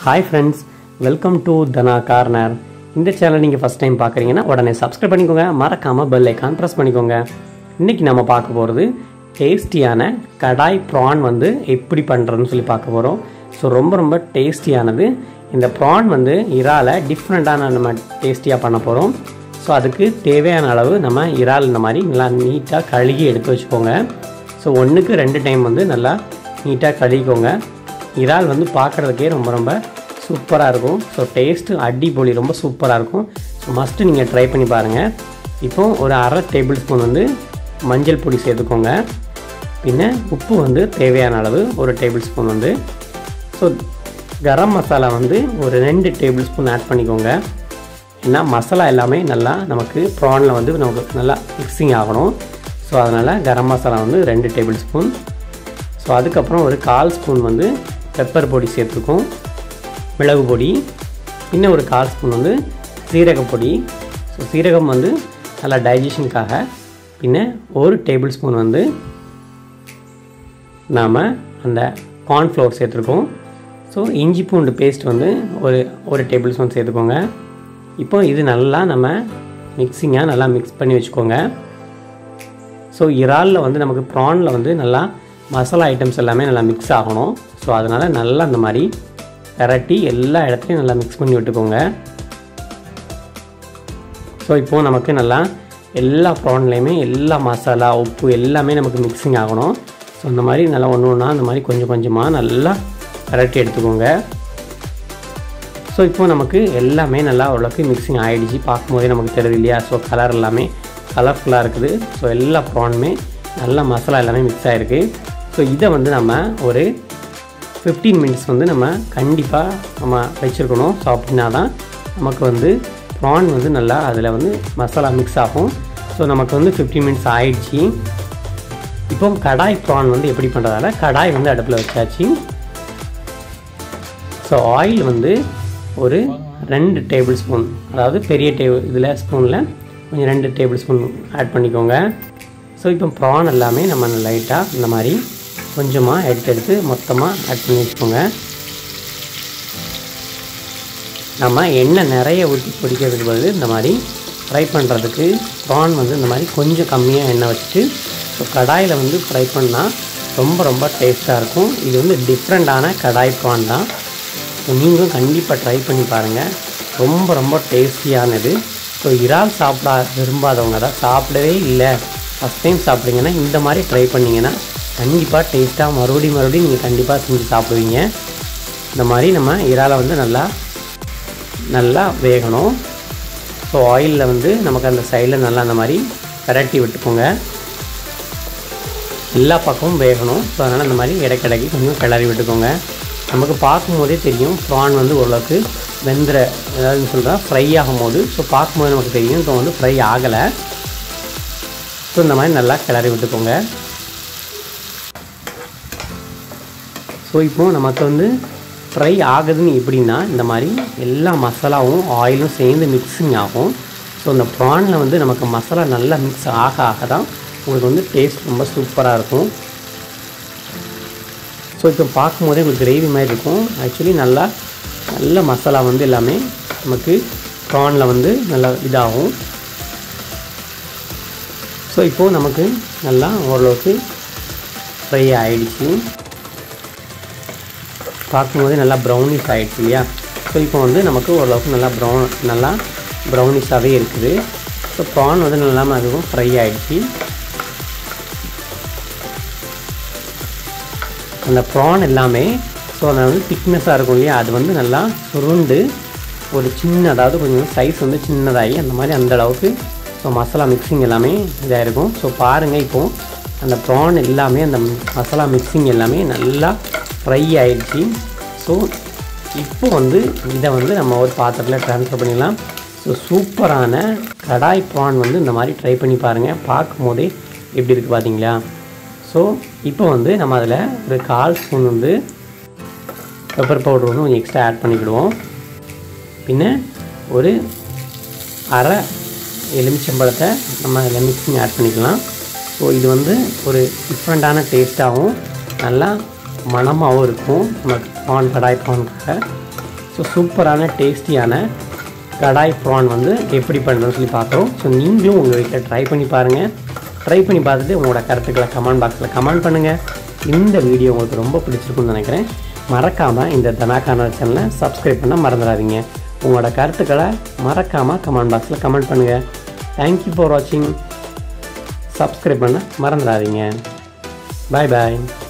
hi friends welcome to Dhana corner இந்த channel நீங்கள் first time பார்க்குறீங்கன்னா உடனே சப்ஸ்கிரைப் பண்ணிக்கோங்க மறக்காமல் பெல் ஐக்கான் ப்ரெஸ் பண்ணிக்கோங்க இன்றைக்கி நம்ம பார்க்க போகிறது டேஸ்டியான கடாய் ப்ரான் வந்து எப்படி பண்ணுறதுன்னு சொல்லி பார்க்க போகிறோம் ஸோ ரொம்ப ரொம்ப டேஸ்டியானது இந்த ப்ரான் வந்து இறால டிஃப்ரெண்ட்டான நம்ம டேஸ்டியாக பண்ண போகிறோம் ஸோ அதுக்கு தேவையான அளவு நம்ம இறால் இந்த மாதிரி நல்லா நீட்டாக கழுகி எடுத்து வச்சுக்கோங்க ஸோ ஒன்றுக்கு ரெண்டு டைம் வந்து நல்லா நீட்டாக கழுவிக்கோங்க இறால் வந்து பார்க்குறதுக்கே ரொம்ப ரொம்ப சூப்பராக இருக்கும் ஸோ டேஸ்ட்டு அடிப்பொலி ரொம்ப சூப்பராக இருக்கும் ஸோ மஸ்ட்டு நீங்கள் ட்ரை பண்ணி பாருங்கள் இப்போ ஒரு அரை டேபிள் ஸ்பூன் வந்து மஞ்சள் பொடி சேர்த்துக்கோங்க பின்ன உப்பு வந்து தேவையான அளவு ஒரு டேபிள் ஸ்பூன் வந்து ஸோ கரம் மசாலா வந்து ஒரு ரெண்டு டேபிள் ஸ்பூன் ஆட் பண்ணிக்கோங்க ஏன்னா மசாலா எல்லாமே நல்லா நமக்கு ப்ரானில் வந்து நமக்கு நல்லா மிக்சிங் ஆகணும் ஸோ அதனால் கரம் மசாலா வந்து ரெண்டு டேபிள் ஸ்பூன் ஸோ அதுக்கப்புறம் ஒரு கால் ஸ்பூன் வந்து பெப்பர் பொடி சேர்த்துக்கும் மிளகு பொடி இன்னும் ஒரு கால் ஸ்பூன் வந்து சீரக பொடி ஸோ சீரகம் வந்து நல்லா டைஜஷனுக்காக பின்ன ஒரு டேபிள் ஸ்பூன் வந்து நாம் அந்த கார்ன்ஃப்ளவர் சேர்த்துருக்கோம் ஸோ இஞ்சி பூண்டு பேஸ்ட் வந்து ஒரு ஒரு டேபிள் ஸ்பூன் சேர்த்துக்கோங்க இப்போ இது நல்லா நம்ம மிக்சிங்காக நல்லா மிக்ஸ் பண்ணி வச்சுக்கோங்க ஸோ இறாலில் வந்து நமக்கு ப்ரானில் வந்து நல்லா மசாலா ஐட்டம்ஸ் எல்லாமே நல்லா மிக்ஸ் ஆகணும் ஸோ அதனால் நல்லா அந்த மாதிரி விரட்டி எல்லா இடத்துலையும் நல்லா மிக்ஸ் பண்ணி விட்டுக்கோங்க ஸோ இப்போது நமக்கு நல்லா எல்லா ப்ரான்லேயுமே எல்லா மசாலா உப்பு எல்லாமே நமக்கு மிக்சிங் ஆகணும் ஸோ இந்த மாதிரி நல்லா ஒன்று ஒன்றா அந்த மாதிரி கொஞ்சம் கொஞ்சமாக நல்லா விரட்டி எடுத்துக்கோங்க ஸோ இப்போ நமக்கு எல்லாமே நல்லா ஓரளவுக்கு மிக்சிங் ஆகிடுச்சு பார்க்கும்போதே நமக்கு தெரியுது இல்லையா ஸோ கலர் எல்லாமே கலர்ஃபுல்லாக இருக்குது ஸோ எல்லா ப்ரானுமே நல்ல மசாலா எல்லாமே மிக்ஸ் ஆகிருக்கு ஸோ இதை வந்து நம்ம ஒரு ஃபிஃப்டீன் மினிட்ஸ் வந்து நம்ம கண்டிப்பாக நம்ம வச்சுருக்கணும் ஸோ அப்படின்னா தான் நமக்கு வந்து ப்ரான் வந்து நல்லா அதில் வந்து மசாலா மிக்ஸ் ஆகும் ஸோ நமக்கு வந்து ஃபிஃப்டீன் மினிட்ஸ் ஆயிடுச்சு இப்போ கடாய் ப்ரான் வந்து எப்படி பண்ணுறதால கடாய் வந்து அடுப்பில் வச்சாச்சு ஸோ ஆயில் வந்து ஒரு ரெண்டு டேபிள் ஸ்பூன் அதாவது பெரிய டேபிள் இதில் ஸ்பூனில் கொஞ்சம் ரெண்டு டேபிள் ஸ்பூன் ஆட் பண்ணிக்கோங்க ஸோ இப்போ ப்ரான் எல்லாமே நம்ம லைட்டாக இந்த மாதிரி கொஞ்சமாக எடுத்து எடுத்து மொத்தமாக ஆட் பண்ணி வச்சுக்கோங்க நம்ம எண்ணெய் நிறைய ஊற்றி பிடிக்கிறதுக்கு பதில் இந்த மாதிரி ஃப்ரை பண்ணுறதுக்கு ப்ரான் வந்து இந்த மாதிரி கொஞ்சம் கம்மியாக எண்ணெய் வச்சுட்டு ஸோ கடாயில் வந்து ஃப்ரை பண்ணால் ரொம்ப ரொம்ப டேஸ்ட்டாக இருக்கும் இது வந்து டிஃப்ரெண்ட்டான கடாய் ப்ரான் தான் ஸோ நீங்களும் கண்டிப்பாக ட்ரை பண்ணி பாருங்கள் ரொம்ப ரொம்ப டேஸ்டியானது ஸோ இறால் சாப்பிட விரும்பாதவங்க தான் சாப்பிடவே இல்லை ஃபஸ்ட் டைம் சாப்பிட்றீங்கன்னா இந்த மாதிரி ட்ரை பண்ணிங்கன்னா கண்டிப்பாக டேஸ்ட்டாக மறுபடியும் மறுபடியும் நீங்கள் கண்டிப்பாக செஞ்சு சாப்பிடுவீங்க இந்த மாதிரி நம்ம இறாலை வந்து நல்லா நல்லா வேகணும் ஸோ ஆயிலில் வந்து நமக்கு அந்த சைடில் நல்லா அந்த மாதிரி கரட்டி விட்டுக்கோங்க எல்லா பக்கமும் வேகணும் ஸோ அதனால் இந்த மாதிரி இடைக்கிடைக்கு கொஞ்சம் கிளறி விட்டுக்கோங்க நமக்கு பார்க்கும்போதே தெரியும் ப்ரான் வந்து ஓரளவுக்கு வெந்துற ஏதாவது சொல்கிறா ஃப்ரை ஆகும்போது ஸோ பார்க்கும்போது நமக்கு தெரியும் இப்போ வந்து ஃப்ரை ஆகலை ஸோ இந்த மாதிரி நல்லா கிளறி விட்டுக்கோங்க ஸோ இப்போ நமக்கு வந்து ஃப்ரை ஆகுதுன்னு எப்படின்னா இந்த மாதிரி எல்லா மசாலாவும் ஆயிலும் சேர்ந்து மிக்ஸிங் ஆகும் ஸோ இந்த ப்ரானில் வந்து நமக்கு மசாலா நல்லா மிக்ஸ் ஆக ஆக தான் உங்களுக்கு வந்து டேஸ்ட் ரொம்ப சூப்பராக இருக்கும் ஸோ இப்போ பார்க்கும்போதே உங்களுக்கு கிரேவி மாதிரி இருக்கும் ஆக்சுவலி நல்லா நல்ல மசாலா வந்து எல்லாமே நமக்கு ப்ரானில் வந்து நல்லா இதாகும் ஸோ இப்போது நமக்கு நல்லா ஓரளவுக்கு ஃப்ரை ஆகிடுச்சு பார்க்கும்போதே நல்லா ப்ரௌனிஷ் ஆகிடுச்சு இல்லையா ஸோ இப்போ வந்து நமக்கு ஓரளவுக்கு நல்லா ப்ரௌன் நல்லா ப்ரௌனிஷாகவே இருக்குது ஸோ ப்ரான் வந்து நல்லா அதுவும் ஃப்ரை ஆகிடுச்சு அந்த ப்ரான் எல்லாமே ஸோ அது வந்து திக்னஸாக இருக்கும் இல்லையா அது வந்து நல்லா சுருண்டு ஒரு சின்ன அதாவது கொஞ்சம் சைஸ் வந்து சின்னதாகி அந்த மாதிரி அந்த அளவுக்கு ஸோ மசாலா மிக்சிங் எல்லாமே இதாக இருக்கும் ஸோ பாருங்கள் இப்போது அந்த ப்ரான் எல்லாமே அந்த மசாலா மிக்சிங் எல்லாமே நல்லா ஃப்ரை ஆயிடுச்சு ஸோ இப்போ வந்து இதை வந்து நம்ம ஒரு பாத்திரத்தில் ட்ரான்ஸ்ஃபர் பண்ணிடலாம் ஸோ சூப்பரான கடாய் ப்ரான் வந்து இந்த மாதிரி ட்ரை பண்ணி பாருங்கள் பார்க்கும் போதே எப்படி இருக்குது பார்த்தீங்களா ஸோ இப்போ வந்து நம்ம அதில் ஒரு கால் ஸ்பூன் வந்து பெப்பர் பவுடர் வந்து கொஞ்சம் எக்ஸ்ட்ரா ஆட் பண்ணிக்கிடுவோம் பின்ன ஒரு அரை எலுமிச்சம்பழத்தை நம்ம அதில் மிக்சிங் ஆட் பண்ணிக்கலாம் ஸோ இது வந்து ஒரு டிஃப்ரெண்ட்டான டேஸ்ட்டாகவும் நல்லா மணமாகவும் இருக்கும் நம்ம பான் கடாய் பானுக்காக ஸோ சூப்பரான டேஸ்டியான கடாய் ப்ரான் வந்து எப்படி பண்ணுறதுன்னு சொல்லி பார்க்குறோம் ஸோ நீங்களும் உங்கள் வீட்டில் ட்ரை பண்ணி பாருங்கள் ட்ரை பண்ணி பார்த்துட்டு உங்களோட கருத்துக்களை கமெண்ட் பாக்ஸில் கமெண்ட் பண்ணுங்கள் இந்த வீடியோ உங்களுக்கு ரொம்ப பிடிச்சிருக்குன்னு நினைக்கிறேன் மறக்காமல் இந்த தனாகான சேனலை சப்ஸ்கிரைப் பண்ண மறந்துடாதீங்க உங்களோட கருத்துக்களை மறக்காமல் கமெண்ட் பாக்ஸில் கமெண்ட் பண்ணுங்கள் தேங்க்யூ ஃபார் வாட்சிங் சப்ஸ்கிரைப் பண்ண மறந்துடாதீங்க பாய் பாய்